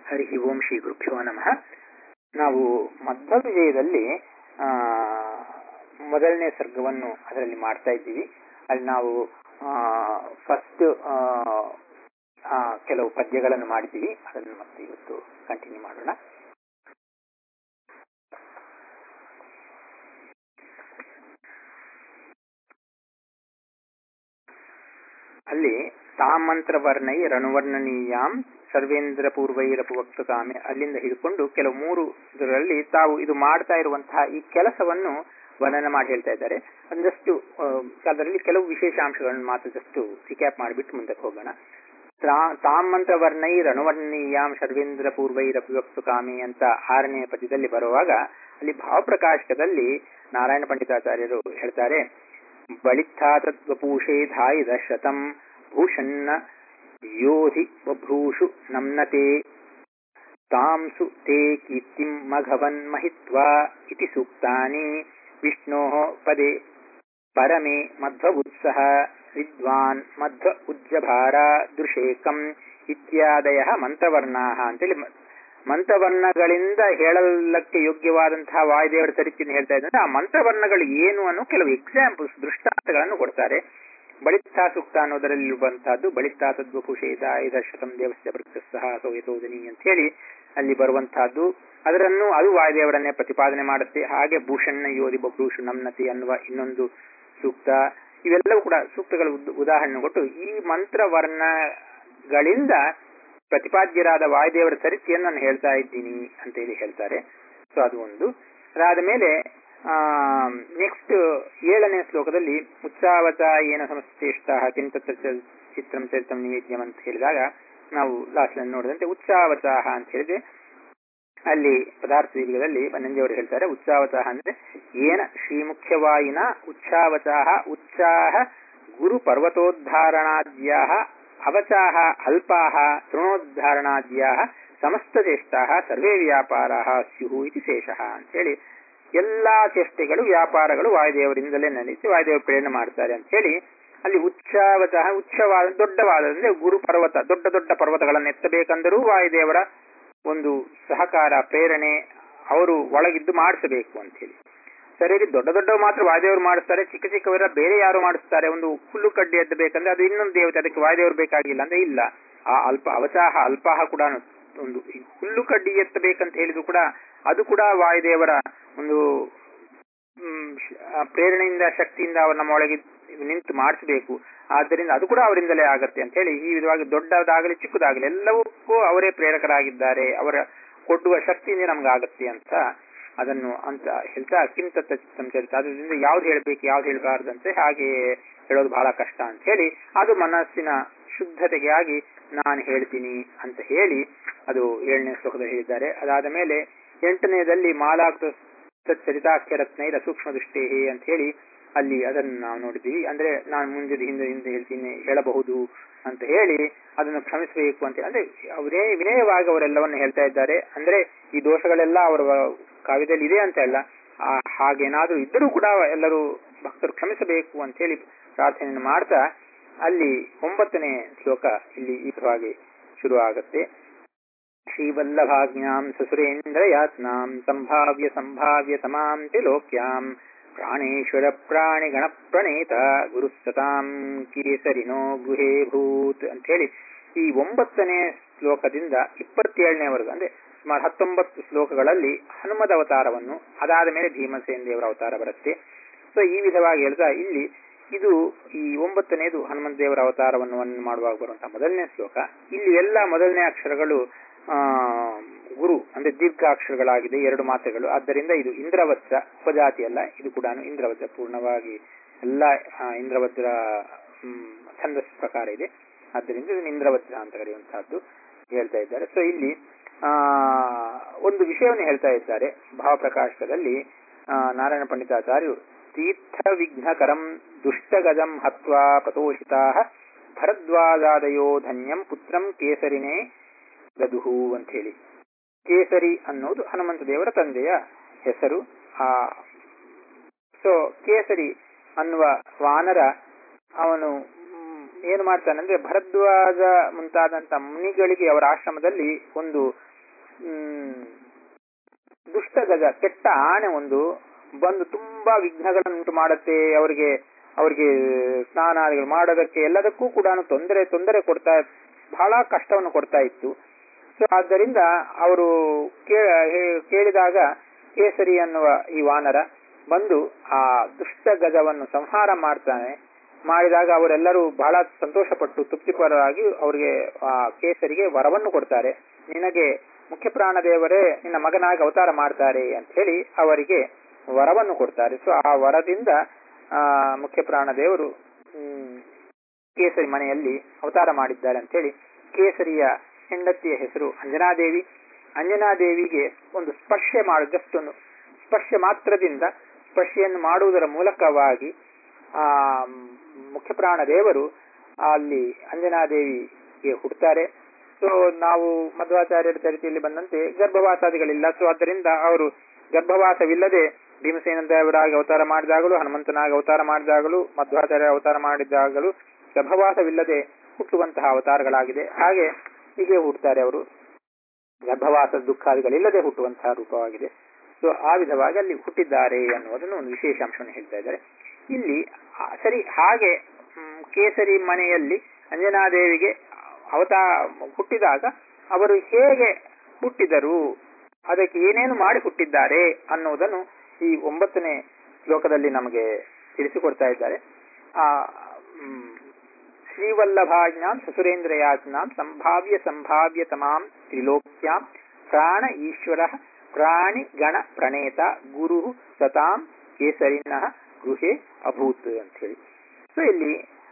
ಹರಿ ಓಂ ಶ್ರೀ ಗುರುಭ್ಯೋ ನಮಃ ನಾವು ಮಧ್ವ ವಿಜಯದಲ್ಲಿ ಆ ಮೊದಲನೇ ಸರ್ಗವನ್ನು ಅದರಲ್ಲಿ ಮಾಡ್ತಾ ಇದ್ದೀವಿ ಅಲ್ಲಿ ನಾವು ಫಸ್ಟ್ ಕೆಲವು ಪದ್ಯಗಳನ್ನು ಮಾಡಿದ್ದೀವಿ ಅದನ್ನು ಮತ್ತೆ ಇವತ್ತು ಕಂಟಿನ್ಯೂ ಮಾಡೋಣ ಅಲ್ಲಿ ತಾಮಂತ್ರವರ್ಣೈ ರಣವರ್ಣನೀಯಾಂ ಸರ್ವೇಂದ್ರ ಪೂರ್ವೈರಪು ಕಾಮೆ ಅಲ್ಲಿಂದ ಹಿಡ್ಕೊಂಡು ಕೆಲವು ಮೂರು ಇದರಲ್ಲಿ ತಾವು ಇದು ಮಾಡ್ತಾ ಇರುವಂತಹ ಈ ಕೆಲಸವನ್ನು ವರ್ಣನೆ ಮಾಡಿ ಹೇಳ್ತಾ ಇದ್ದಾರೆ ಒಂದಷ್ಟು ಅದರಲ್ಲಿ ಕೆಲವು ವಿಶೇಷಾಂಶಗಳನ್ನು ಮಾತ್ರ ಜಸ್ಟ್ ರಿಕ್ಯಾಪ್ ಮಾಡಿಬಿಟ್ಟು ಮುಂದಕ್ಕೆ ಹೋಗೋಣ ತಾಮಂತ್ರ ವರ್ಣೈ ರಣವರ್ಣೀಯಾಂ ಸರ್ವೇಂದ್ರ ಪೂರ್ವೈರಪು ಕಾಮೆ ಅಂತ ಆರನೇ ಪದ್ಯದಲ್ಲಿ ಬರುವಾಗ ಅಲ್ಲಿ ಭಾವಪ್ರಕಾಶಕದಲ್ಲಿ ನಾರಾಯಣ ಪಂಡಿತಾಚಾರ್ಯರು ಹೇಳ್ತಾರೆ ಬಳಿತ್ಥಾತತ್ವಪೂಷೇಧಾಯಿದ ಶತಂ ಭೂಷಣ್ಣ ಯೋಧಿ ಬಭ್ರೂಷು ನಮ್ನತೆ ತಾಂಸು ತೇ ಕೀರ್ತಿಂ ಮಘವನ್ ಮಹಿತ್ವಾ ಇತಿ ಸೂಕ್ತಾನಿ ವಿಷ್ಣೋ ಪದೇ ಪರಮೇ ಮಧ್ವಬುತ್ಸಹ ವಿದ್ವಾನ್ ಮಧ್ವ ಉಜ್ಜಭಾರ ದೃಶೇಕಂ ಇತ್ಯಾದಯ ಮಂತ್ರವರ್ಣಾ ಅಂತೇಳಿ ಮಂತ್ರವರ್ಣಗಳಿಂದ ಹೇಳಲಕ್ಕೆ ಯೋಗ್ಯವಾದಂತಹ ವಾಯುದೇವರ ಚರಿತ್ರೆಯನ್ನು ಹೇಳ್ತಾ ಇದ್ದಾರೆ ಆ ಮಂತ್ರವರ್ಣಗಳು ಏನು ಅನ್ನೋ ಕೆಲವು ಎಕ್ಸಾಂಪಲ್ಸ್ ದೃಷ್ಟಾಂತಗಳನ್ನು ಕೊಡ್ತಾರೆ ಬಳಿತ್ತಾ ಸೂಕ್ತ ಅನ್ನೋದರಲ್ಲಿರುವಂತಹದ್ದು ಬಳಿತ್ತಾ ತದ್ವಪುಷೇದ ಐದರ್ಶತಂ ದೇವಸ್ಯ ಭೃಕ್ಷಃ ಸೌಯತೋದನಿ ಅಂತ ಹೇಳಿ ಅಲ್ಲಿ ಬರುವಂತಹದ್ದು ಅದರನ್ನು ಅದು ವಾಯುದೇವರನ್ನೇ ಪ್ರತಿಪಾದನೆ ಮಾಡುತ್ತೆ ಹಾಗೆ ಭೂಷಣ್ಣ ಯೋಧಿ ಬಭ್ರೂಷು ನಮ್ನತಿ ಅನ್ನುವ ಇನ್ನೊಂದು ಸೂಕ್ತ ಇವೆಲ್ಲವೂ ಕೂಡ ಸೂಕ್ತಗಳ ಉದಾಹರಣೆ ಕೊಟ್ಟು ಈ ಮಂತ್ರವರ್ಣಗಳಿಂದ ಪ್ರತಿಪಾದ್ಯರಾದ ವಾಯುದೇವರ ಚರಿತ್ರೆಯನ್ನು ನಾನು ಹೇಳ್ತಾ ಇದ್ದೀನಿ ಅಂತ ಹೇಳಿ ಹೇಳ್ತಾರೆ ಸೊ ಅದು ಒಂದು ಅದಾದ ಮೇಲೆ ನೆಕ್ಸ್ಟ್ ಏಳನೇ ಶ್ಲೋಕದಲ್ಲಿ ಉತ್ಸಾವತ ಏನ ಸಮಸ್ತೇಷ್ಟ ಕಿಂತತ್ರ ಚಿತ್ರಂ ಚರಿತಂ ನಿವೇದ್ಯಂ ಅಂತ ಹೇಳಿದಾಗ ನಾವು ಲಾಸ್ಟ್ ನೋಡಿದಂತೆ ಉತ್ಸಾವತಾಹ ಅಂತ ಹೇಳಿದ್ರೆ ಅಲ್ಲಿ ಪದಾರ್ಥ ದೀರ್ಘದಲ್ಲಿ ಬನ್ನಂಜಿಯವರು ಹೇಳ್ತಾರೆ ಉತ್ಸಾವತಾಹ ಅಂದ್ರೆ ಏನ ಶ್ರೀಮುಖ್ಯವಾಯಿನ ಉಚ್ಛಾವಚಾಹ ಉಚ್ಚಾಹ ಗುರು ಪರ್ವತೋದ್ಧಾರಣಾದ್ಯಾ ಅವಚಾಹ ಅಲ್ಪಾಹ ತೃಣೋದ್ಧಾರಣಾದ್ಯಾ ಸಮಸ್ತಚೇಷ್ಟಾ ಸರ್ವೇ ವ್ಯಾಪಾರ ಸ್ಯು ಇತಿ ಶೇಷಃ ಅಂತೇಳಿ ಎಲ್ಲಾ ಚೇಷ್ಟೆಗಳು ವ್ಯಾಪಾರಗಳು ವಾಯುದೇವರಿಂದಲೇ ನಡೆಸಿ ವಾಯುದೇವರು ಪ್ರೇರಣೆ ಮಾಡ್ತಾರೆ ಅಂತ ಹೇಳಿ ಅಲ್ಲಿ ಉಚ್ಚಾವಚಃ ಉಚ್ಚವಾದ ದೊಡ್ಡವಾದ ಅಂದ್ರೆ ಗುರು ಪರ್ವತ ದೊಡ್ಡ ದೊಡ್ಡ ಪರ್ವತಗಳನ್ನು ಎತ್ತಬೇಕಂದರೂ ವಾಯುದೇವರ ಒಂದು ಸಹಕಾರ ಪ್ರೇರಣೆ ಅವರು ಒಳಗಿದ್ದು ಮಾಡಿಸಬೇಕು ಅಂತ ಹೇಳಿ ಸರಿಯಾಗಿ ದೊಡ್ಡ ದೊಡ್ಡವು ಮಾತ್ರ ವಾಯುದೇವರು ಮಾಡಿಸ್ತಾರೆ ಚಿಕ್ಕ ಚಿಕ್ಕವರ ಬೇರೆ ಯಾರು ಮಾಡಿಸ್ತಾರೆ ಒಂದು ಹುಲ್ಲು ಕಡ್ಡಿ ಎದ್ದಬೇಕಂದ್ರೆ ಅದು ಇನ್ನೊಂದು ದೇವತೆ ಅದಕ್ಕೆ ವಾಯುದೇವರು ಬೇಕಾಗಿಲ್ಲ ಅಂದ್ರೆ ಇಲ್ಲ ಆ ಅಲ್ಪ ಅವಚಾಹ ಅಲ್ಪಾಹ ಕೂಡ ಒಂದು ಹುಲ್ಲು ಕಡ್ಡಿ ಎತ್ತಬೇಕಂತ ಹೇಳಿದ್ರು ಕೂಡ ಅದು ಕೂಡ ವಾಯುದೇವರ ಒಂದು ಪ್ರೇರಣೆಯಿಂದ ಶಕ್ತಿಯಿಂದ ಅವ್ರು ನಮ್ಮ ಒಳಗೆ ನಿಂತು ಮಾಡಿಸಬೇಕು ಆದ್ದರಿಂದ ಅದು ಕೂಡ ಅವರಿಂದಲೇ ಆಗತ್ತೆ ಅಂತ ಹೇಳಿ ಈ ವಿಧವಾಗಿ ದೊಡ್ಡದಾಗಲಿ ಚಿಕ್ಕದಾಗಲಿ ಎಲ್ಲವಕ್ಕೂ ಅವರೇ ಪ್ರೇರಕರಾಗಿದ್ದಾರೆ ಅವರ ಕೊಡುವ ಶಕ್ತಿಯಿಂದ ನಮ್ಗಾಗತ್ತೆ ಅಂತ ಅದನ್ನು ಅಂತ ಹೇಳ್ತಾ ಕಿಂತ ಸಂಚರಿತ ಅದರಿಂದ ಯಾವ್ದು ಹೇಳ್ಬೇಕು ಯಾವ್ದು ಹೇಳ್ಬಾರ್ದಂತೆ ಹಾಗೆ ಹೇಳೋದು ಬಹಳ ಕಷ್ಟ ಅಂತ ಹೇಳಿ ಅದು ಮನಸ್ಸಿನ ಶುದ್ಧತೆಗೆ ಆಗಿ ನಾನು ಹೇಳ್ತೀನಿ ಅಂತ ಹೇಳಿ ಅದು ಏಳನೇ ಶ್ಲೋಕದಲ್ಲಿ ಹೇಳಿದ್ದಾರೆ ಅದಾದ ಮೇಲೆ ಎಂಟನೇದಲ್ಲಿ ಮಾಲಾಕ್ತ ಚರಿತಾಖ್ಯರತ್ನೈರ ಸೂಕ್ಷ್ಮ ದೃಷ್ಟೇ ಅಂತ ಹೇಳಿ ಅಲ್ಲಿ ಅದನ್ನು ನಾವು ನೋಡಿದ್ವಿ ಅಂದ್ರೆ ನಾನು ಮುಂದೆ ಹಿಂದೆ ಹಿಂದೆ ಹೇಳ್ತೀನಿ ಹೇಳಬಹುದು ಅಂತ ಹೇಳಿ ಅದನ್ನು ಕ್ಷಮಿಸಬೇಕು ಅಂತ ಅಂದ್ರೆ ಅವರೇ ವಿನಯವಾಗಿ ಅವರೆಲ್ಲವನ್ನು ಹೇಳ್ತಾ ಇದ್ದಾರೆ ಅಂದ್ರೆ ಈ ದೋಷಗಳೆಲ್ಲ ಅವರ ಕಾವ್ಯದಲ್ಲಿ ಇದೆ ಅಂತ ಅಲ್ಲ ಹಾಗೇನಾದ್ರೂ ಇದ್ದರೂ ಕೂಡ ಎಲ್ಲರೂ ಭಕ್ತರು ಕ್ಷಮಿಸಬೇಕು ಅಂತ ಹೇಳಿ ಪ್ರಾರ್ಥನೆಯನ್ನು ಮಾಡ್ತಾ ಅಲ್ಲಿ ಒಂಬತ್ತನೇ ಶ್ಲೋಕ ಇಲ್ಲಿ ಈ ವಿಧವಾಗಿ ಶುರು ಆಗತ್ತೆ ಶ್ರೀವಲ್ಲಭಾಜ್ಞಾಂ ಸಸುರೇಂದ್ರಯಾತ್ನಾಂ ಸಂಭಾವ್ಯ ಸಂಭಾವ್ಯ ತಮಾಂ ತ್ರಿಲೋಕ್ಯಾಂ ಪ್ರಾಣೇಶ್ವರ ಪ್ರಾಣಿಗಣ ಪ್ರಣೇತ ಗುರು ಸತಾಂ ಕೇಸರಿನೋ ಗೃಹೇ ಭೂತ್ ಅಂತ ಹೇಳಿ ಈ ಒಂಬತ್ತನೇ ಶ್ಲೋಕದಿಂದ ಇಪ್ಪತ್ತೇಳನೇವರೆಗೂ ಅಂದ್ರೆ ಸುಮಾರು ಹತ್ತೊಂಬತ್ತು ಶ್ಲೋಕಗಳಲ್ಲಿ ಹನುಮದ ಅವತಾರವನ್ನು ಅದಾದ ಮೇಲೆ ಭೀಮಸೇನ ದೇವರ ಅವತಾರ ಬರುತ್ತೆ ಸೊ ಈ ವಿಧವಾಗಿ ಹೇಳ್ತಾ ಇಲ್ಲಿ ಇದು ಈ ಒಂಬತ್ತನೇದು ಹನುಮಂತ ದೇವರ ಅವತಾರವನ್ನು ಮಾಡುವಾಗ ಬರುವಂತಹ ಮೊದಲನೇ ಶ್ಲೋಕ ಇಲ್ಲಿ ಎಲ್ಲ ಮೊದಲನೇ ಅಕ್ಷರಗಳು ಆ ಗುರು ಅಂದ್ರೆ ದೀರ್ಘಾಕ್ಷರಗಳಾಗಿದೆ ಎರಡು ಮಾತ್ರೆಗಳು ಆದ್ದರಿಂದ ಇದು ಇಂದ್ರವಜ್ರ ಉಪಜಾತಿ ಅಲ್ಲ ಇದು ಕೂಡ ಇಂದ್ರವಜ್ರ ಪೂರ್ಣವಾಗಿ ಎಲ್ಲ ಇಂದ್ರವಜ್ರ ಛಂದಸ್ ಪ್ರಕಾರ ಇದೆ ಆದ್ದರಿಂದ ಇದನ್ನು ಇಂದ್ರವಜ್ರ ಅಂತ ಕರೆಯುವಂತಹದ್ದು ಹೇಳ್ತಾ ಇದ್ದಾರೆ ಸೊ ಇಲ್ಲಿ ಆ ಒಂದು ವಿಷಯವನ್ನು ಹೇಳ್ತಾ ಇದ್ದಾರೆ ಭಾವಪ್ರಕಾಶಕದಲ್ಲಿ ನಾರಾಯಣ ಪಂಡಿತಾಚಾರ್ಯರು ತೀರ್ಥ ವಿಘ್ನಕರಂ ದುಷ್ಟಗಜಂ ಹತ್ವಾ ಪ್ರತೋಷಿತಾ ಭರದ್ವಾಜಾದಯೋ ಧನ್ಯಂ ಪುತ್ರಂ ಕೇಸರಿನೇ ಗದುಹು ಅಂತ ಹೇಳಿ ಕೇಸರಿ ಅನ್ನೋದು ಹನುಮಂತ ದೇವರ ತಂದೆಯ ಹೆಸರು ಆ ಸೊ ಕೇಸರಿ ಅನ್ನುವ ವಾನರ ಅವನು ಏನು ಮಾಡ್ತಾನಂದ್ರೆ ಭರದ್ವಾಜ ಮುಂತಾದಂತ ಮುನಿಗಳಿಗೆ ಅವರ ಆಶ್ರಮದಲ್ಲಿ ಒಂದು ಹ್ಮ್, ದುಷ್ಟ ಗಜ ಕೆಟ್ಟ ಆನೆ ಒಂದು ಬಂದು ತುಂಬಾ ವಿಘ್ನಗಳನ್ನುಂಟು ಮಾಡುತ್ತೆ ಅವರಿಗೆ ಅವರಿಗೆ ಸ್ನಾನಾದಿಗಳು ಮಾಡೋದಕ್ಕೆ ಎಲ್ಲದಕ್ಕೂ ಕೂಡ ತೊಂದರೆ ತೊಂದರೆ ಕೊಡ್ತಾ ಬಹಳ ಕಷ್ಟವನ್ನು ಕೊಡ್ತಾ ಇತ್ತು ಸೊ ಆದ್ದರಿಂದ ಅವರು ಕೇಳಿದಾಗ ಕೇಸರಿ ಅನ್ನುವ ಈ ವಾನರ ಬಂದು ಆ ದುಷ್ಟ ಗಜವನ್ನು ಸಂಹಾರ ಮಾಡ್ತಾನೆ ಮಾಡಿದಾಗ ಅವರೆಲ್ಲರೂ ಬಹಳ ಸಂತೋಷಪಟ್ಟು ತೃಪ್ತಿಪರರಾಗಿ ಅವರಿಗೆ ಆ ಕೇಸರಿಗೆ ವರವನ್ನು ಕೊಡ್ತಾರೆ ನಿನಗೆ ಮುಖ್ಯ ಪ್ರಾಣದೇವರೇ ನಿನ್ನ ಮಗನಾಗಿ ಅವತಾರ ಮಾಡ್ತಾರೆ ಅಂತ ಹೇಳಿ ಅವರಿಗೆ ವರವನ್ನು ಕೊಡ್ತಾರೆ ಸೊ ಆ ವರದಿಂದ ಆ ಮುಖ್ಯ ಪ್ರಾಣದೇವರು ಹ್ಮ್, ಕೇಸರಿ ಮನೆಯಲ್ಲಿ ಅವತಾರ ಮಾಡಿದ್ದಾರೆ ಅಂತ ಹೇಳಿ ಕೇಸರಿಯ ಹೆಂಡತಿಯ ಹೆಸರು ಅಂಜನಾದೇವಿ ಅಂಜನಾದೇವಿಗೆ ಒಂದು ಸ್ಪರ್ಶೆ ಮಾಡು ಜಸ್ಟ್ ಒಂದು ಸ್ಪರ್ಶೆ ಮಾತ್ರದಿಂದ ಸ್ಪರ್ಶೆಯನ್ನು ಮಾಡುವುದರ ಮೂಲಕವಾಗಿ ಆ ಮುಖ್ಯ ಪ್ರಾಣದೇವರು ಅಲ್ಲಿ ಅಂಜನಾದೇವಿಗೆ ಹುಡ್ತಾರೆ ಸೊ ನಾವು ಮಧ್ವಾಚಾರ್ಯರ ಚರಿತೆಯಲ್ಲಿ ಬಂದಂತೆ ಗರ್ಭವಾಸಾದಿಗಳಿಲ್ಲ ಸೊ ಆದ್ದರಿಂದ ಅವರು ಗರ್ಭವಾಸವಿಲ್ಲದೆ ಭೀಮಸೇನ ದೇವರಾಗಿ ಅವತಾರ ಮಾಡಿದಾಗಲೂ ಹನುಮಂತನಾಗಿ ಅವತಾರ ಮಾಡಿದಾಗಲೂ ಮಧ್ವಾಚಾರ್ಯ ಅವತಾರ ಮಾಡಿದಾಗಲೂ ಗರ್ಭವಾಸವಿಲ್ಲದೆ ಹುಟ್ಟುವಂತಹ ಅವತಾರಗಳಾಗಿದೆ ಹಾಗೆ ಹೀಗೆ ಹುಟ್ಟುತ್ತಾರೆ ಅವರು ಗರ್ಭವಾಸ ದುಃಖಾದಿಗಳಿಲ್ಲದೆ ಹುಟ್ಟುವಂತಹ ರೂಪವಾಗಿದೆ ಸೊ ಆ ವಿಧವಾಗಿ ಅಲ್ಲಿ ಹುಟ್ಟಿದ್ದಾರೆ ಅನ್ನುವುದನ್ನು ಒಂದು ವಿಶೇಷ ಅಂಶವನ್ನು ಹೇಳ್ತಾ ಇದ್ದಾರೆ ಇಲ್ಲಿ ಆ, ಸರಿ ಹಾಗೆ ಮ್, ಕೇಸರಿ ಮನೆಯಲ್ಲಿ ಅಂಜನಾದೇವಿಗೆ ಅವತಾ ಹುಟ್ಟಿದಾಗ ಅವರು ಹೇಗೆ ಹುಟ್ಟಿದರು ಅದಕ್ಕೆ ಏನೇನು ಮಾಡಿ ಹುಟ್ಟಿದ್ದಾರೆ ಅನ್ನುವುದನ್ನು ಈ ಒಂಬತ್ತನೇ ಶ್ಲೋಕದಲ್ಲಿ ನಮಗೆ ತಿಳಿಸಿಕೊಡ್ತಾ ಇದ್ದಾರೆ ಆ ಮ್, ಶ್ರೀವಲ್ಲಭಾಜ್ಞಾಂ ಸಸುರೇಂದ್ರಯಾಜ್ಞಾಂ ಸಂಭಾವ್ಯ ಸಂಭಾವ್ಯ ತಮಾಂ ತ್ರಿಲೋಕ್ಯಾಂ ಪ್ರಾಣ ಈಶ್ವರ ಪ್ರಾಣಿ ಗಣ ಪ್ರಣೇತ ಗುರು ಸತಾಂ ಕೇಸರಿನಃ ಗೃಹೆ ಅಭೂತ್ ಅಂತ ಹೇಳಿ ಸೊ ಇಲ್ಲಿ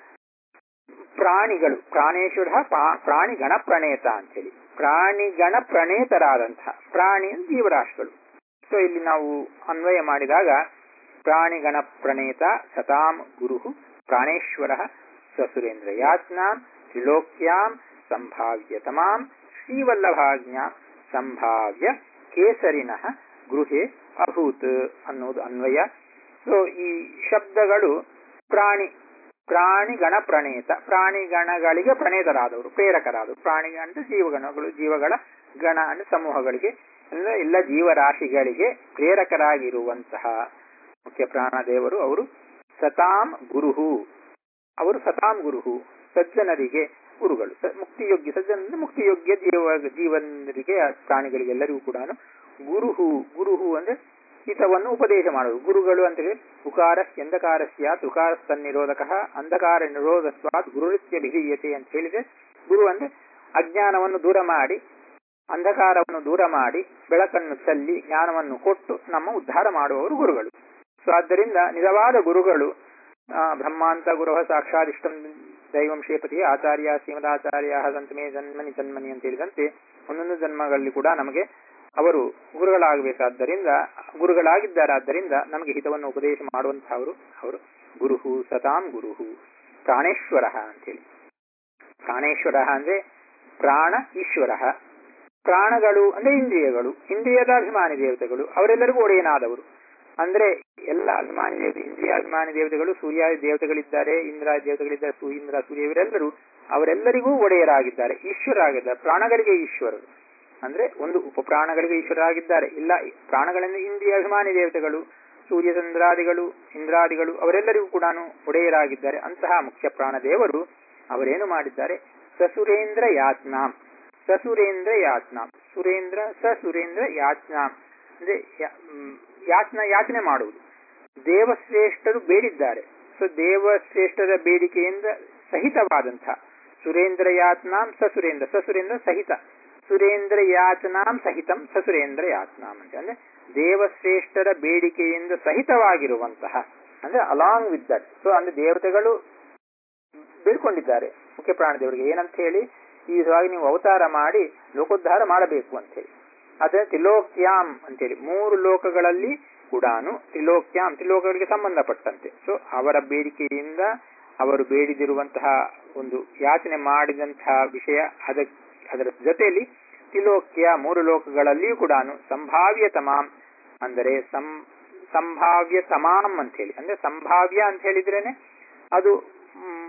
ಪ್ರಾಣಿಗಳು ಪ್ರಾಣೇಶ್ವರ ಪಾ- ಪ್ರಾಣಿ ಗಣ ಪ್ರಣೇತ ಅಂತ ಹೇಳಿ ಪ್ರಾಣಿ ಗಣ ಪ್ರಣೇತರಾದಂತಹ ಪ್ರಾಣಿ ಅಂದ್ರೆ ಜೀವರಾಶಿಗಳು ಸೊ ಇಲ್ಲಿ ನಾವು ಅನ್ವಯ ಮಾಡಿದಾಗ ಪ್ರಾಣಿ ಗಣ ಪ್ರಣೇತ ಸತಾಂ ಗುರು ಪ್ರಾಣೇಶ್ವರ ಸಸುರೇಂದ್ರ ಯಾತ್ನಾಂ ತ್ರಿಲೋಕ್ಯಾಂ ಸಂಭಾವ್ಯ ತಮಾಂ ಶ್ರೀವಲ್ಲಭಾಜ್ಞಾ ಸಂಭಾವ್ಯ ಕೇಸರಿನಃ ಗೃಹೆ ಅಭೂತ್ ಅನ್ನೋದು ಅನ್ವಯ ಸೊ ಈ ಶಬ್ದಗಳು ಪ್ರಾಣಿ ಪ್ರಾಣಿ ಗಣ ಪ್ರಣೇತ ಪ್ರಾಣಿ ಗಣಗಳಿಗೆ ಪ್ರಣೇತರಾದವರು ಪ್ರೇರಕರಾದವರು ಪ್ರಾಣಿ ಅಂದ್ರೆ ಜೀವಗಣಗಳು ಜೀವಗಳ ಗಣ ಅಂದ್ರೆ ಸಮೂಹಗಳಿಗೆ ಅಂದ್ರೆ ಎಲ್ಲ ಜೀವರಾಶಿಗಳಿಗೆ ಪ್ರೇರಕರಾಗಿರುವಂತಹ ಮುಖ್ಯ ಪ್ರಾಣದೇವರು ಅವರು ಸತಾಂ ಗುರುಹು ಅವರು ಸತಾಂ ಗುರುಹು ಸಜ್ಜನರಿಗೆ ಗುರುಗಳು ಸ- ಮುಕ್ತಿಯೋಗ್ಯ ಸಜ್ಜನ ಅಂದ್ರೆ ಮುಕ್ತಿಯೋಗ್ಯ ಜೀವ ಜೀವನರಿಗೆ ಆ ಪ್ರಾಣಿಗಳಿಗೆಲ್ಲರಿಗೂ ಕೂಡ ಗುರುಹು ಗುರುಹು ಅಂದ್ರೆ ಹಿತವನ್ನು ಉಪದೇಶ ಮಾಡುವುದು ಗುರುಗಳು ಅಂದ್ರೆ ಉಕಾರ ಎಂದಕಾರ ಸ್ಯಾತ್ ಉಕಾರ ತನ್ನಿರೋಧಕ ಅಂಧಕಾರ ನಿರೋಧಸ್ವಾತ್ ಗುರುರಿತ್ಯ ವಿಧೀಯತೆ ಅಂತ ಹೇಳಿದ್ರೆ ಗುರು ಅಂದ್ರೆ ಅಜ್ಞಾನವನ್ನು ದೂರ ಮಾಡಿ ಅಂಧಕಾರವನ್ನು ದೂರ ಮಾಡಿ ಬೆಳಕನ್ನು ಚೆಲ್ಲಿ ಜ್ಞಾನವನ್ನು ಕೊಟ್ಟು ನಮ್ಮ ಉದ್ಧಾರ ಮಾಡುವವರು ಗುರುಗಳು ಸೊ ಆದ್ದರಿಂದ ನಿಜವಾದ ಗುರುಗಳು ಆ, ಬ್ರಹ್ಮಾಂತ ಗುರುಹ ಸಾಕ್ಷಾದಿಷ್ಟಂ ದೈವಂ ಶೇಪತಿ ಆಚಾರ್ಯ ಶ್ರೀಮದಾಚಾರ್ಯ ಸಂತಮೇ ಜನ್ಮನಿ ಜನ್ಮನಿ ಅಂತ ಹೇಳಿದಂತೆ ಒಂದೊಂದು ಜನ್ಮಗಳಲ್ಲಿ ಕೂಡ ನಮಗೆ ಅವರು ಗುರುಗಳಾಗಬೇಕಾದ್ದರಿಂದ ಗುರುಗಳಾಗಿದ್ದಾರಾದ್ದರಿಂದ ನಮಗೆ ಹಿತವನ್ನು ಉಪದೇಶ ಮಾಡುವಂತಹವರು ಅವರು ಗುರುಹು ಸತಾಂ ಗುರುಹು ಪ್ರಾಣೇಶ್ವರ ಅಂತೇಳಿ ಪ್ರಾಣೇಶ್ವರ ಅಂದ್ರೆ ಪ್ರಾಣ ಈಶ್ವರ ಪ್ರಾಣಗಳು ಅಂದ್ರೆ ಇಂದ್ರಿಯಗಳು ಇಂದ್ರಿಯದ ಅಭಿಮಾನಿ ದೇವತೆಗಳು ಅವರೆಲ್ಲರಿಗೂ ಒಡೆಯನಾದವರು ಅಂದ್ರೆ ಎಲ್ಲ ಅಭಿಮಾನಿ ದೇವತೆ ಇಂದ್ರಿಯಾಭಿಮಾನಿ ದೇವತೆಗಳು ಸೂರ್ಯಾದಿ ದೇವತೆಗಳಿದ್ದಾರೆ ಇಂದ್ರ ದೇವತೆಗಳಿದ್ದಾರೆ ಸೂ ಇಂದ್ರ ಸೂರ್ಯ ಇವರೆಲ್ಲರೂ ಅವರೆಲ್ಲರಿಗೂ ಒಡೆಯರಾಗಿದ್ದಾರೆ ಈಶ್ವರಾಗಿದ್ದಾರೆ ಪ್ರಾಣಗಳಿಗೆ ಈಶ್ವರರು ಅಂದ್ರೆ ಒಂದು ಉಪಪ್ರಾಣಗಳಿಗೆ ಈಶ್ವರರಾಗಿದ್ದಾರೆ ಇಲ್ಲ ಪ್ರಾಣಗಳಿಂದ ಇಂದ್ರಿಯ ಅಭಿಮಾನಿ ದೇವತೆಗಳು ಸೂರ್ಯ ಚಂದ್ರಾದಿಗಳು ಇಂದ್ರಾದಿಗಳು ಅವರೆಲ್ಲರಿಗೂ ಕೂಡ ಒಡೆಯರಾಗಿದ್ದಾರೆ ಅಂತಹ ಮುಖ್ಯ ಪ್ರಾಣದೇವರು ಅವರೇನು ಮಾಡಿದ್ದಾರೆ ಸಸುರೇಂದ್ರ ಯಾತ್ನಾಂ ಸಸುರೇಂದ್ರ ಯಾತ್ನಾಂ ಸುರೇಂದ್ರ ಸಸುರೇಂದ್ರ ಯಾತ್ನಾಂ ಅಂದ್ರೆ ಯಾ- ಮ್, ಯಾಚನ ಯಾಚನೆ ಮಾಡುವುದು ದೇವಶ್ರೇಷ್ಠರು ಬೇಡಿದ್ದಾರೆ ಸೊ ದೇವಶ್ರೇಷ್ಠರ ಬೇಡಿಕೆಯಿಂದ ಸಹಿತವಾದಂತಹ ಸುರೇಂದ್ರ ಯಾತ್ನಾಂ ಸಸುರೇಂದ್ರ ಸಸುರೇಂದ್ರ ಸಹಿತ ಸುರೇಂದ್ರ ಯಾಚನಾಂ ಸಹಿತಂ ಸಸುರೇಂದ್ರ ಯಾತ್ನಾಂ ಅಂತ ಅಂದ್ರೆ ದೇವಶ್ರೇಷ್ಠರ ಬೇಡಿಕೆಯಿಂದ ಸಹಿತವಾಗಿರುವಂತಹ ಅಂದ್ರೆ ಅಲಾಂಗ್ ವಿತ್ ದಟ್ ಸೊ ಅಂದ್ರೆ ದೇವತೆಗಳು ಬೇಡ್ಕೊಂಡಿದ್ದಾರೆ ಮುಖ್ಯ ಪ್ರಾಣದೇವರಿಗೆ ಏನಂತ ಹೇಳಿ ಈ ವಿಧವಾಗಿ ನೀವು ಅವತಾರ ಮಾಡಿ ಲೋಕೋದ್ಧಾರ ಮಾಡಬೇಕು ಅಂತ ಹೇಳಿ ಅದೇ ತ್ರಿಲೋಕ್ಯಾಂ ಅಂತೇಳಿ ಮೂರು ಲೋಕಗಳಲ್ಲಿ ಕೂಡ ತ್ರಿಲೋಕ್ಯಾಂ ತ್ರಿಲೋಕಗಳಿಗೆ ಸಂಬಂಧಪಟ್ಟಂತೆ ಸೊ ಅವರ ಬೇಡಿಕೆಯಿಂದ ಅವರು ಬೇಡಿದಿರುವಂತಹ ಒಂದು ಯಾಚನೆ ಮಾಡಿದಂತಹ ವಿಷಯ ಅದ ಅದರ ಜೊತೆಯಲ್ಲಿ ತ್ರಿಲೋಕ್ಯ ಮೂರು ಲೋಕಗಳಲ್ಲಿಯೂ ಕೂಡ ಸಂಭಾವ್ಯ ತಮಾಂ ಅಂದರೆ ಸಂ ಸಂಭಾವ್ಯ ತಮಾಂ ಅಂತ ಹೇಳಿ ಅಂದ್ರೆ ಸಂಭಾವ್ಯ ಅಂತ ಹೇಳಿದ್ರೇನೆ ಅದು ಮ್,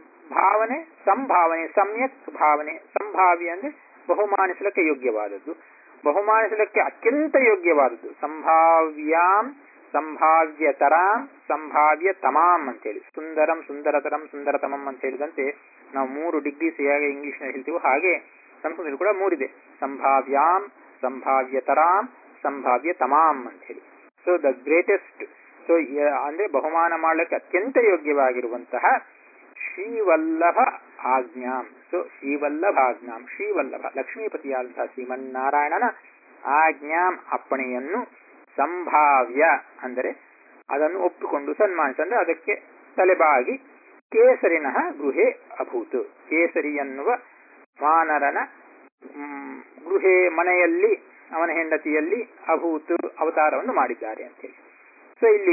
ಭಾವನೆ ಸಂಭಾವನೆ ಸಮ್ಯಕ್ ಭಾವನೆ ಸಂಭಾವ್ಯ ಅಂದ್ರೆ ಬಹುಮಾನಿಸಲಿಕ್ಕೆ ಯೋಗ್ಯವಾದದ್ದು ಬಹುಮಾನಿಸಲಿಕ್ಕೆ ಅತ್ಯಂತ ಯೋಗ್ಯವಾದದ್ದು ಸಂಭಾವ್ಯಾಂ ಸಂಭಾವ್ಯತರಾಂ ಸಂಭಾವ್ಯ ತಮಾಂ ಅಂತೇಳಿ ಸುಂದರಂ ಸುಂದರತರಂ ಸುಂದರತಮಂ ಅಂತ ಹೇಳಿದಂತೆ ನಾವು ಮೂರು ಡಿಗ್ರೀಸ್ ಹೇಗೆ ಇಂಗ್ಲಿಷ್ ನಲ್ಲಿ ಹೇಳ್ತೀವೋ ಹಾಗೆ ಸಂಸ್ಕೃತದಲ್ಲಿ ಕೂಡ ಮೂರಿದೆ ಸಂಭಾವ್ಯಾಂ ಸಂಭಾವ್ಯತರಾಂ ಸಂಭಾವ್ಯ ತಮಾಂ ಅಂತ ಹೇಳಿ ಸೊ ದ ಗ್ರೇಟೆಸ್ಟ್ ಸೊ ಅಂದ್ರೆ ಬಹುಮಾನ ಮಾಡಲಿಕ್ಕೆ ಅತ್ಯಂತ ಯೋಗ್ಯವಾಗಿರುವಂತಹ ಶ್ರೀವಲ್ಲಭ ಆಜ್ಞಾಂ ಸೊ ಶ್ರೀವಲ್ಲಭ ಆಜ್ಞಾಂ ಶ್ರೀವಲ್ಲಭ ಲಕ್ಷ್ಮೀಪತಿಯಾದಂತಹ ಶ್ರೀಮನ್ನಾರಾಯಣನ ಆಜ್ಞಾಂ ಅಪ್ಪಣೆಯನ್ನು ಸಂಭಾವ್ಯ ಅಂದರೆ ಅದನ್ನು ಒಪ್ಪಿಕೊಂಡು ಸನ್ಮಾನಿಸ ಅಂದ್ರೆ ಅದಕ್ಕೆ ತಲೆಬಾಗಿ ಕೇಸರಿನಃ ಗೃಹೆ ಅಭೂತ್ ಕೇಸರಿ ಎನ್ನುವ ವಾನರನ ಗೃಹೆ ಮನೆಯಲ್ಲಿ ಅವನ ಹೆಂಡತಿಯಲ್ಲಿ ಅಭೂತ್ ಅವತಾರವನ್ನು ಮಾಡಿದ್ದಾರೆ ಅಂತೇಳಿ ಸೊ ಇಲ್ಲಿ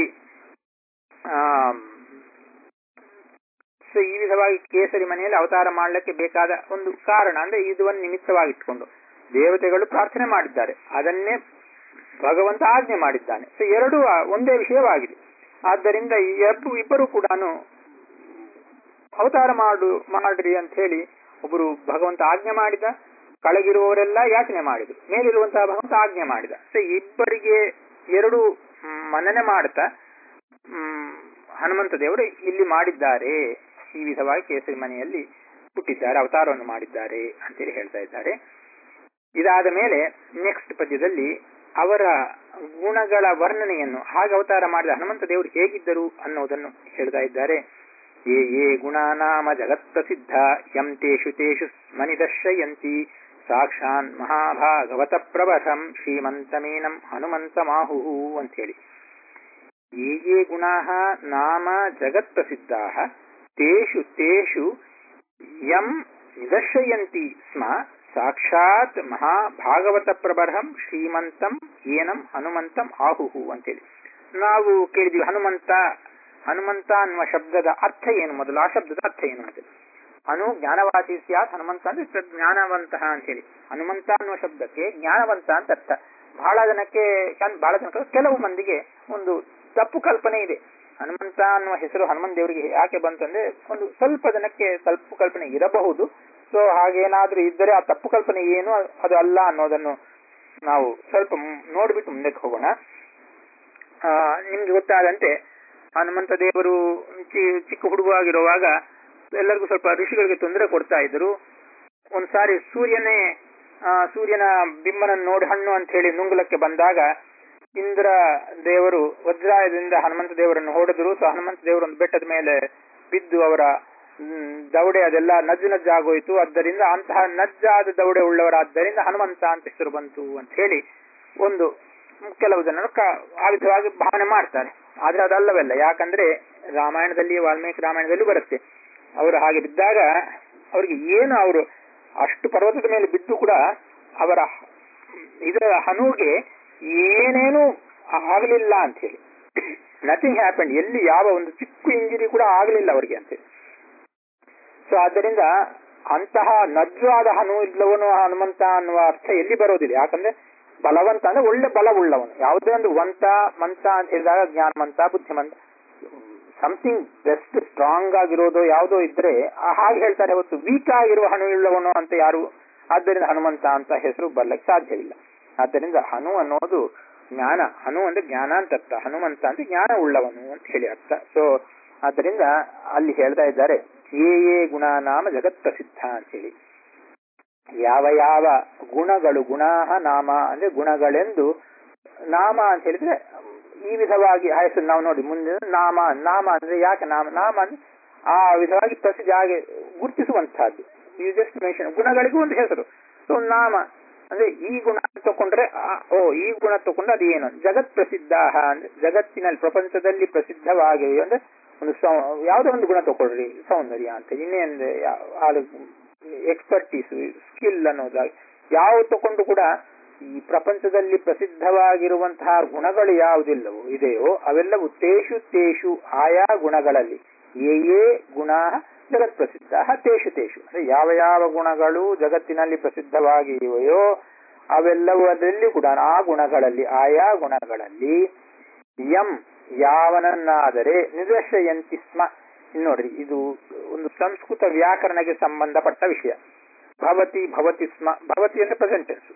ಸೊ ಈ ವಿಧವಾಗಿ ಕೇಸರಿ ಮನೆಯಲ್ಲಿ ಅವತಾರ ಮಾಡಲಿಕ್ಕೆ ಬೇಕಾದ ಒಂದು ಕಾರಣ ಅಂದ್ರೆ ಇದು ಒಂದು ನಿಮಿತ್ತವಾಗಿಟ್ಕೊಂಡು ದೇವತೆಗಳು ಪ್ರಾರ್ಥನೆ ಮಾಡಿದ್ದಾರೆ ಅದನ್ನೇ ಭಗವಂತ ಆಜ್ಞೆ ಮಾಡಿದ್ದಾನೆ ಸೊ ಎರಡೂ ಒಂದೇ ವಿಷಯವಾಗಿದೆ ಆದ್ದರಿಂದ ಈ ಇಬ್ಬರು ಕೂಡ ಅವತಾರ ಮಾಡು ಮಾಡ್ರಿ ಅಂತ ಹೇಳಿ ಒಬ್ಬರು ಭಗವಂತ ಆಜ್ಞೆ ಮಾಡಿದ ಕೆಳಗಿರುವವರೆಲ್ಲ ಯಾಚನೆ ಮಾಡಿದ್ರು ಮೇಲಿರುವಂತಹ ಭಗವಂತ ಆಜ್ಞೆ ಮಾಡಿದ ಸೊ ಇಬ್ಬರಿಗೆ ಎರಡು ಮನನೆ ಮಾಡ್ತಾ ಹನುಮಂತ ದೇವರು ಇಲ್ಲಿ ಮಾಡಿದ್ದಾರೆ ಈ ವಿಧವಾಗಿ ಕೇಸರಿ ಮನೆಯಲ್ಲಿ ಹುಟ್ಟಿದ್ದಾರೆ ಅವತಾರವನ್ನು ಮಾಡಿದ್ದಾರೆ ಅಂತೇಳಿ ಹೇಳ್ತಾ ಇದ್ದಾರೆ ಇದಾದ ಮೇಲೆ ನೆಕ್ಸ್ಟ್ ಪದ್ಯದಲ್ಲಿ ಅವರ ಗುಣಗಳ ವರ್ಣನೆಯನ್ನು ಹಾಗೆ ಅವತಾರ ಮಾಡಿದ ಹನುಮಂತ ದೇವರು ಹೇಗಿದ್ದರು ಅನ್ನೋದನ್ನು ಹೇಳ್ತಾ ಇದ್ದಾರೆ ಯೇ ಯೇ ಗುಣಾನಾಮ ಜಗತ್ಪ್ರಸಿದ್ಧ ಯಂ ತೇಷು ತೇಷು ಮನಿದರ್ಶಯಂತಿ ಸಾಕ್ಷಾನ್ ಮಹಾಭಾಗವತ ಪ್ರವರಂ ಶ್ರೀಮಂತಮೇನಂ ಹನುಮಂತಮಾಹು ಅಂತ ಹೇಳಿ ಯೇ ಯೇ ಗುಣಾ ನಾಮ ಜಗತ್ಪ್ರಸಿದ್ಧಾ ತೇಷು ತೇಷು ಯಂ ನಿದರ್ಶಯಂತಿ ಸ್ಮ ಸಾಕ್ಷಾತ್ ಮಹಾಭಾಗವತ ಪ್ರಬರಹಂ ಶ್ರೀಮಂತಂ ಏನಂ ಹನುಮಂತಂ ಆಹುಹು ಅಂತೇಳಿ ನಾವು ಕೇಳಿದ್ವಿ ಹನುಮಂತ ಹನುಮಂತ ಅನ್ನುವ ಶಬ್ದದ ಅರ್ಥ ಏನು ಮೊದಲು ಆ ಶಬ್ದದ ಅರ್ಥ ಏನು ಅಂತೇಳಿ ಅನು ಜ್ಞಾನವಾಚಿ ಸ್ಯಾತ್ ಹನುಮಂತ ಅಂದ್ರೆ ಜ್ಞಾನವಂತಹ ಅಂತೇಳಿ ಹನುಮಂತ ಅನ್ನುವ ಶಬ್ದಕ್ಕೆ ಜ್ಞಾನವಂತ ಅಂತ ಅರ್ಥ ಬಹಳ ಜನಕ್ಕೆ ಬಹಳ ಜನಕ್ಕೆ ಕೆಲವು ಮಂದಿಗೆ ಒಂದು ತಪ್ಪು ಕಲ್ಪನೆ ಇದೆ ಹನುಮಂತ ಅನ್ನುವ ಹೆಸರು ಹನುಮಂತ ದೇವರಿಗೆ ಯಾಕೆ ಬಂತಂದ್ರೆ ಒಂದು ಸ್ವಲ್ಪ ಜನಕ್ಕೆ ತಪ್ಪು ಕಲ್ಪನೆ ಇರಬಹುದು ಸೊ ಹಾಗೇನಾದ್ರೂ ಇದ್ದರೆ ಆ ತಪ್ಪು ಕಲ್ಪನೆ ಏನು ಅದು ಅಲ್ಲ ಅನ್ನೋದನ್ನು ನಾವು ಸ್ವಲ್ಪ ನೋಡ್ಬಿಟ್ಟು ಮುಂದಕ್ಕೆ ಹೋಗೋಣ ನಿಮ್ಗೆ ಗೊತ್ತಾದಂತೆ ಹನುಮಂತ ದೇವರು ಚಿಕ್ಕ ಹುಡುಗವಾಗಿರುವಾಗ ಎಲ್ಲರಿಗೂ ಸ್ವಲ್ಪ ಋಷಿಗಳಿಗೆ ತೊಂದರೆ ಕೊಡ್ತಾ ಇದ್ರು ಒಂದ್ಸಾರಿ ಸೂರ್ಯನೇ ಸೂರ್ಯನ ಬಿಂಬನನ್ನು ನೋಡಿ ಹಣ್ಣು ಅಂತ ಹೇಳಿ ನುಂಗುಲಕ್ಕೆ ಬಂದಾಗ ಇಂದ್ರ ದೇವರು ವಜ್ರಾಯದಿಂದ ಹನುಮಂತ ದೇವರನ್ನು ಹೊಡೆದ್ರು ಸೊ ಹನುಮಂತ ದೇವರು ಒಂದು ಬೆಟ್ಟದ ಮೇಲೆ ಬಿದ್ದು ಅವರ ದವಡೆ ಅದೆಲ್ಲ ನಜ್ಜು ನಜ್ಜಾಗೋಯ್ತು ಆದ್ದರಿಂದ ಅಂತಹ ನಜ್ಜಾದ ದವಡೆ ಉಳ್ಳವರಾದ್ದರಿಂದ ಹನುಮಂತ ಅಂತ ಹೆಸರು ಬಂತು ಅಂತ ಹೇಳಿ ಒಂದು ಕೆಲವು ಜನರು ಆ ವಿಧವಾಗಿ ಭಾವನೆ ಮಾಡ್ತಾರೆ ಆದ್ರೆ ಅದಲ್ಲವಲ್ಲ ಯಾಕಂದ್ರೆ ರಾಮಾಯಣದಲ್ಲಿ ವಾಲ್ಮೀಕಿ ರಾಮಾಯಣದಲ್ಲಿ ಬರುತ್ತೆ ಅವರು ಹಾಗೆ ಬಿದ್ದಾಗ ಅವರಿಗೆ ಏನು ಅವರು ಅಷ್ಟು ಪರ್ವತದ ಮೇಲೆ ಬಿದ್ದು ಕೂಡ ಅವರ ಇದರ ಹನುಗೆ ಏನೇನು ಆಗಲಿಲ್ಲ ಅಂತ ಹೇಳಿ ನಥಿಂಗ್ ಹ್ಯಾಪನ್ ಎಲ್ಲಿ ಯಾವ ಒಂದು ಚಿಕ್ಕ ಇಂಜುರಿ ಕೂಡ ಆಗಲಿಲ್ಲ ಅವರಿಗೆ ಅಂತೇಳಿ ಸೊ ಆದ್ದರಿಂದ ಅಂತಹ ನಜ್ಜಾದ ಹನು ಇಲ್ಲವನು ಹನುಮಂತ ಅನ್ನುವ ಅರ್ಥ ಎಲ್ಲಿ ಬರೋದಿಲ್ಲ ಯಾಕಂದ್ರೆ ಬಲವಂತ ಅಂದ್ರೆ ಒಳ್ಳೆ ಬಲವುಳ್ಳವನು ಯಾವುದೇ ಒಂದು ವಂತ ಮಂತ ಅಂತ ಹೇಳಿದಾಗ ಜ್ಞಾನವಂತ ಬುದ್ಧಿಮಂತ ಸಮಥಿಂಗ್ ಬೆಸ್ಟ್ ಸ್ಟ್ರಾಂಗ್ ಆಗಿರೋದು ಯಾವುದೋ ಇದ್ರೆ ಹಾಗೆ ಹೇಳ್ತಾರೆ ಹೊತ್ತು ವೀಕ್ ಆಗಿರುವ ಹಣು ಇಲ್ಲವನು ಅಂತ ಯಾರು ಆದ್ದರಿಂದ ಹನುಮಂತ ಅಂತ ಹೆಸರು ಬರ್ಲಿಕ್ಕೆ ಸಾಧ್ಯವಿಲ್ಲ ಆದ್ದರಿಂದ ಹನು ಅನ್ನೋದು ಜ್ಞಾನ ಹನು ಅಂದ್ರೆ ಜ್ಞಾನ ಅಂತ ಅರ್ಥ ಹನುಮಂತ ಅಂದ್ರೆ ಜ್ಞಾನ ಉಳ್ಳವನು ಅಂತ ಹೇಳಿ ಅರ್ಥ ಸೊ ಆದ್ದರಿಂದ ಅಲ್ಲಿ ಹೇಳ್ತಾ ಇದ್ದಾರೆ ಯೇ ಯೇ ಗುಣ ನಾಮ ಜಗತ್ ಪ್ರಸಿದ್ಧ ಅಂತ ಹೇಳಿ ಯಾವ ಯಾವ ಗುಣಗಳು ಗುಣಾಹ ನಾಮ ಅಂದ್ರೆ ಗುಣಗಳೆಂದು ನಾಮ ಅಂತ ಹೇಳಿದ್ರೆ ಈ ವಿಧವಾಗಿ ಹೆಸರು ನಾವು ನೋಡಿ ಮುಂದೆ ನಾಮ ನಾಮ ಅಂದ್ರೆ ಯಾಕೆ ನಾಮ ನಾಮ ಅಂದ್ರೆ ಆ ವಿಧವಾಗಿ ಪ್ರಸಿದ್ಧ ಹಾಗೆ ಗುರುತಿಸುವಂತಹದ್ದು ಯು ಜಸ್ಟ್ ಮೆನ್ಷನ್ ಗುಣಗಳಿಗೂ ಒಂದು ಹೆಸರು ಸೊ ನಾಮ ಅಂದ್ರೆ ಈ ಗುಣ ತಕೊಂಡ್ರೆ ಓ ಈ ಗುಣ ತಕೊಂಡ್ರೆ ಅದು ಏನು ಜಗತ್ ಪ್ರಸಿದ್ಧ ಅಂದ್ರೆ ಜಗತ್ತಿನಲ್ಲಿ ಪ್ರಪಂಚದಲ್ಲಿ ಪ್ರಸಿದ್ಧವಾಗಿವೆ ಅಂದ್ರೆ ಒಂದು ಯಾವುದೋ ಒಂದು ಗುಣ ತಗೊಳ್ರಿ ಸೌಂದರ್ಯ ಅಂತ ಇನ್ನೇಂದ್ರೆ ಎಕ್ಸ್ಪರ್ಟೀಸ್ ಸ್ಕಿಲ್ ಅನ್ನೋದಾಗಿ ಯಾವ ತಕೊಂಡು ಕೂಡ ಈ ಪ್ರಪಂಚದಲ್ಲಿ ಪ್ರಸಿದ್ಧವಾಗಿರುವಂತಹ ಗುಣಗಳು ಯಾವುದಿಲ್ಲವೋ ಇದೆಯೋ ಅವೆಲ್ಲವೂ ತೇಷು ತೇಷು ಆಯಾ ಗುಣಗಳಲ್ಲಿ ಏ ಏ ಗುಣ ಜಗತ್ ಪ್ರಸಿದ್ಧ ತೇಷು ತೇಷು ಅಂದ್ರೆ ಯಾವ ಯಾವ ಗುಣಗಳು ಜಗತ್ತಿನಲ್ಲಿ ಪ್ರಸಿದ್ಧವಾಗಿವೆಯೋ ಅವೆಲ್ಲವೂ ಅದರಲ್ಲಿ ಕೂಡ ಆ ಗುಣಗಳಲ್ಲಿ ಆಯಾ ಗುಣಗಳಲ್ಲಿ ಯಂ ಯಾವನನ್ನಾದರೆ ನಿದರ್ಶಯಂತಿ ಸ್ಮ ನೋಡ್ರಿ ಇದು ಒಂದು ಸಂಸ್ಕೃತ ವ್ಯಾಕರಣಕ್ಕೆ ಸಂಬಂಧಪಟ್ಟ ವಿಷಯ ಭವತಿ ಭವತಿ ಸ್ಮ ಭವತಿ ಅಂದ್ರೆ ಪ್ರೆಸೆಂಟೆನ್ಸ್